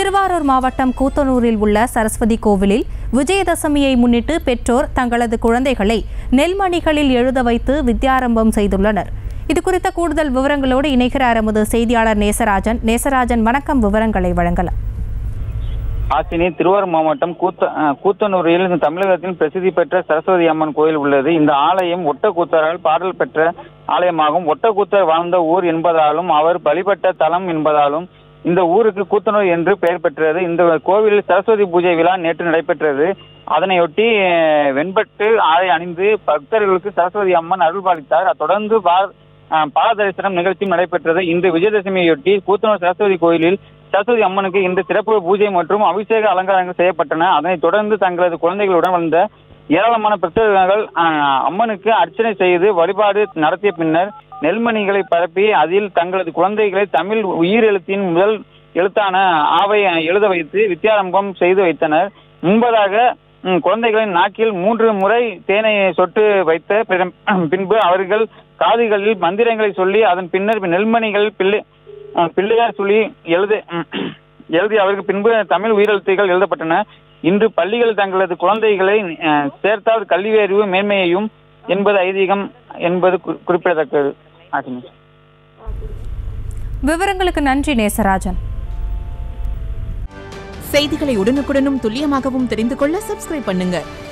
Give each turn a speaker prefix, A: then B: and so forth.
A: திருவாரூர் மாவட்டம் கூத்தனூரில் உள்ள சரஸ்வதி கோவிலில் விஜயதசமியை முன்னிட்டு பெற்றோர் தங்களது குழந்தைகளை நெல்மணிகளில் எழுத வைத்து வித்யாரம்பம் செய்துள்ளனர் இது குறித்த கூடுதல் விவரங்களோடு இணைகிறார் எமது செய்தியாளர் நேசராஜன் நேசராஜன் வணக்கம் விவரங்களை வழங்கலாம்
B: ஆசினி திருவாரூர் மாவட்டம் கூத்த அஹ், கூத்தனூரில் இந்த தமிழகத்தின் பிரசித்தி பெற்ற சரஸ்வதி அம்மன் கோயில் உள்ளது இந்த ஆலயம் ஒட்டக்கூத்தரால் பாடல் பெற்ற ஆலயமாகும் ஒட்டக்கூத்தர் வாழ்ந்த ஊர் என்பதாலும் அவர் வழிபட்ட தலம் என்பதாலும் இந்த ஊருக்கு கூத்தனூர் என்று பெயர் பெற்றது இந்த கோவிலில் சரஸ்வதி பூஜை விழா நேற்று நடைபெற்றது அதனையொட்டி அஹ், வெண்பட்டு ஆடை அணிந்து பக்தர்களுக்கு சரஸ்வதி அம்மன் அருள்பாலித்தார் தொடர்ந்து பா- அஹ், பால தரிசனம் நிகழ்ச்சியும் நடைபெற்றது இன்று விஜயதசமியொட்டி கூத்தனூர் சரஸ்வதி கோயிலில் சரஸ்வதி அம்மனுக்கு இன்று சிறப்பு பூஜை மற்றும் அபிஷேக அலங்காரங்கள் செய்யப்பட்டன அதனைத் தொடர்ந்து தங்களது குழந்தைகளுடன் வந்த ஏராளமான பக்தர்கள் அஹ், அம்மனுக்கு அர்ச்சனை செய்து வழிபாடு நடத்திய பின்னர் நெல்மணிகளை பரப்பி அதில் தங்களது குழந்தைகளை தமிழ் உயிரெழுத்தின் முதல் எழுத்தான ஆவை எழுத வைத்து வித்யாரம்பம் செய்து வைத்தனர் முன்பதாக ம், குழந்தைகளின் நாக்கில் மூன்று முறை தேனை சொட்டு வைத்த பிற- பின்பு அவர்கள் காதுகளில் மந்திரங்களை சொல்லி அதன் பின்னர் நெல்மணிகள் பிள்ளை அஹ், பிள்ளையார் சொல்லி எழுத எழுதி அவருக்கு பின்பு தமிழ் உயிரெழுத்துகள் எழுதப்பட்டன இன்று பள்ளிகள் தங்களது குழந்தைகளை அஹ், சேர்த்தால் கல்வி அறிவு மேன்மையையும் என்பது ஐதீகம் என்பது குறி- குறிப்பிடத்தக்கது ஆசினி
A: விவரங்களுக்கு நன்றி நேசராஜன்
C: செய்திகளை உடனுக்குடனும் துல்லியமாகவும் தெரிந்து கொள்ள சப்ஸ்கிரைப் பண்ணுங்க